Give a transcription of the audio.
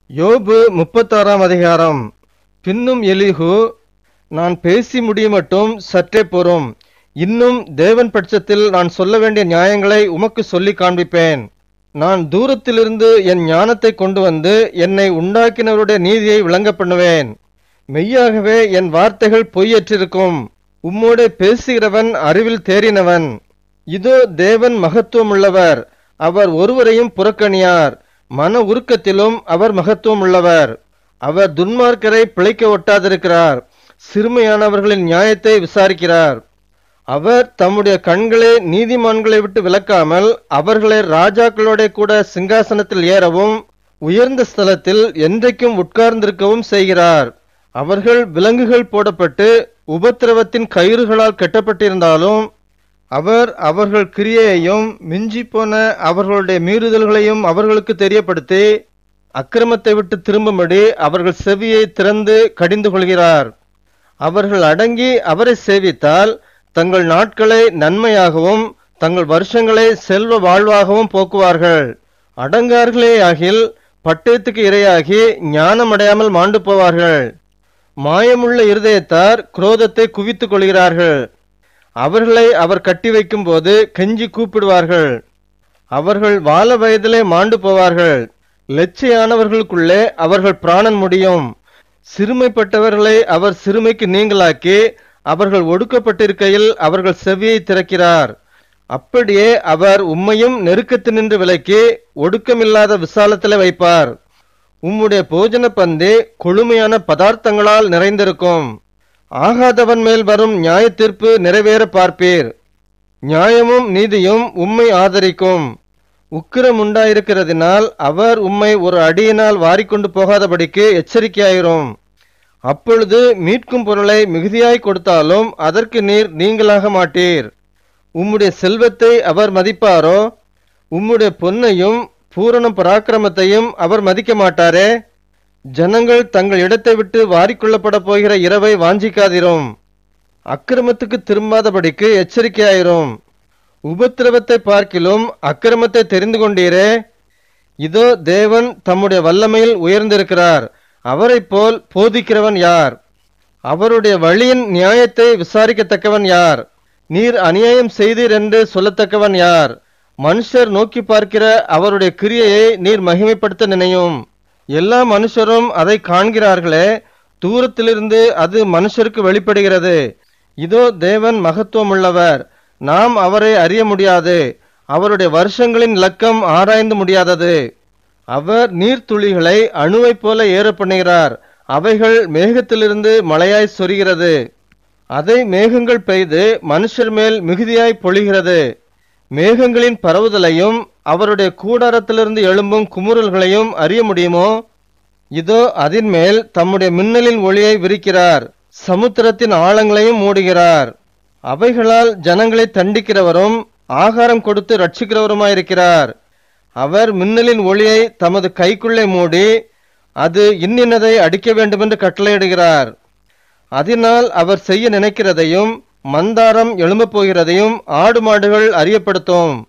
யோபு முப்பத்தாறாம் அதிகாரம் பின்னும் எலிஹு நான் பேசி முடியுமட்டும் சற்றே பொறும் இன்னும் தேவன் பட்சத்தில் நான் சொல்ல வேண்டிய நியாயங்களை உமக்கு சொல்லி காண்பிப்பேன் நான் தூரத்திலிருந்து என் ஞானத்தை கொண்டு வந்து என்னை உண்டாக்கினவருடைய நீதியை விளங்க பண்ணுவேன் மெய்யாகவே என் வார்த்தைகள் பொய்யற்றிருக்கும் உம்மோடே பேசுகிறவன் அறிவில் தேறினவன் இதோ தேவன் மகத்துவமுள்ளவர் அவர் ஒருவரையும் புறக்கணியார் மன உருக்கத்திலும் அவர் மகத்துவம் உள்ளவர் அவர் துன்மார்க்கரை பிழைக்க ஒட்டாதிருக்கிறார் சிறுமையானவர்களின் நியாயத்தை விசாரிக்கிறார் அவர் தம்முடைய கண்களை நீதிமான்களை விட்டு விலக்காமல் அவர்களை ராஜாக்களோட கூட சிங்காசனத்தில் ஏறவும் உயர்ந்த ஸ்தலத்தில் என்றைக்கும் உட்கார்ந்திருக்கவும் செய்கிறார் அவர்கள் விலங்குகள் போடப்பட்டு உபத்திரவத்தின் கயிறுகளால் கட்டப்பட்டிருந்தாலும் அவர் அவர்கள் கிரியையையும் மிஞ்சி போன அவர்களுடைய மீறுதல்களையும் அவர்களுக்கு தெரியப்படுத்தி அக்கிரமத்தை விட்டு திரும்பும்படி அவர்கள் செவியை திறந்து கடிந்து கொள்கிறார் அவர்கள் அடங்கி அவரை சேவித்தால் தங்கள் நாட்களை நன்மையாகவும் தங்கள் வருஷங்களை செல்வ வாழ்வாகவும் போக்குவார்கள் அடங்கார்களே ஆகில் பட்டயத்துக்கு இரையாகி ஞானமடையாமல் மாண்டு போவார்கள் மாயமுள்ள இருதயத்தார் குரோதத்தை குவித்துக் கொள்கிறார்கள் அவர்களை அவர் கட்டி வைக்கும் போது கெஞ்சி கூப்பிடுவார்கள் அவர்கள் வாழ வயதிலே மாண்டு போவார்கள் லட்சியானவர்களுக்குள்ளே அவர்கள் பிராணன் முடியும் சிறுமைப்பட்டவர்களை அவர் சிறுமைக்கு நீங்களாக்கி அவர்கள் ஒடுக்கப்பட்டிருக்கையில் அவர்கள் செவியை திறக்கிறார் அப்படியே அவர் உம்மையும் நெருக்கத்தினின்று விலக்கி ஒடுக்கமில்லாத விசாலத்திலே வைப்பார் உம்முடைய போஜன பந்தி கொழுமையான பதார்த்தங்களால் நிறைந்திருக்கும் ஆகாதவன் மேல் வரும் நியாய தீர்ப்பு நிறைவேற பார்ப்பீர் நியாயமும் நீதியும் உம்மை ஆதரிக்கும் உக்கிரம் உண்டாயிருக்கிறதினால் அவர் உம்மை ஒரு அடியினால் வாரிக்கொண்டு போகாதபடிக்கு எச்சரிக்கையாயிரும் அப்பொழுது மீட்கும் பொருளை மிகுதியாய் கொடுத்தாலும் அதற்கு நீர் நீங்களாக மாட்டீர் உம்முடைய செல்வத்தை அவர் மதிப்பாரோ உம்முடைய பொன்னையும் பூரண பராக்கிரமத்தையும் அவர் மதிக்க மாட்டாரே ஜனங்கள் தங்கள் இடத்தை விட்டு வாரிக்கொள்ளப்பட போகிற இரவை வாஞ்சிக்காதிரும் அக்கிரமத்துக்கு திரும்பாதபடிக்கு எச்சரிக்கையாயிரும் உபத்திரவத்தை பார்க்கிலும் அக்கிரமத்தை தெரிந்து கொண்டீரே இதோ தேவன் தம்முடைய வல்லமையில் உயர்ந்திருக்கிறார் அவரைப் போல் போதிக்கிறவன் யார் அவருடைய வழியின் நியாயத்தை விசாரிக்கத்தக்கவன் யார் நீர் அநியாயம் செய்தீர் என்று சொல்லத்தக்கவன் யார் மனுஷர் நோக்கி பார்க்கிற அவருடைய கிரியையை நீர் மகிமைப்படுத்த நினையும் எல்லா மனுஷரும் அதை காண்கிறார்களே தூரத்திலிருந்து அது மனுஷருக்கு வெளிப்படுகிறது இதோ தேவன் மகத்துவமுள்ளவர் நாம் அவரை அறிய முடியாது அவருடைய வருஷங்களின் லக்கம் ஆராய்ந்து முடியாதது அவர் நீர்த்துளிகளை அணுவைப் போல ஏற பண்ணுகிறார் அவைகள் மேகத்திலிருந்து மழையாய் சொரிகிறது அதை மேகங்கள் பெய்து மனுஷர் மேல் மிகுதியாய் பொழிகிறது மேகங்களின் பரவுதலையும் அவருடைய கூடாரத்திலிருந்து எழும்பும் குமுறல்களையும் அறிய முடியுமோ இதோ அதின் மேல் தம்முடைய மின்னலின் ஒளியை விரிக்கிறார் சமுத்திரத்தின் ஆழங்களையும் மூடுகிறார் அவைகளால் ஜனங்களை தண்டிக்கிறவரும் ஆகாரம் கொடுத்து ரட்சிக்கிறவருமாயிருக்கிறார் அவர் மின்னலின் ஒளியை தமது கைக்குள்ளே மூடி அது இன்னின்னதை அடிக்க வேண்டுமென்று கட்டளையிடுகிறார் அதனால் அவர் செய்ய நினைக்கிறதையும் மந்தாரம் எழும்பப் போகிறதையும் ஆடு மாடுகள் அறியப்படுத்தும்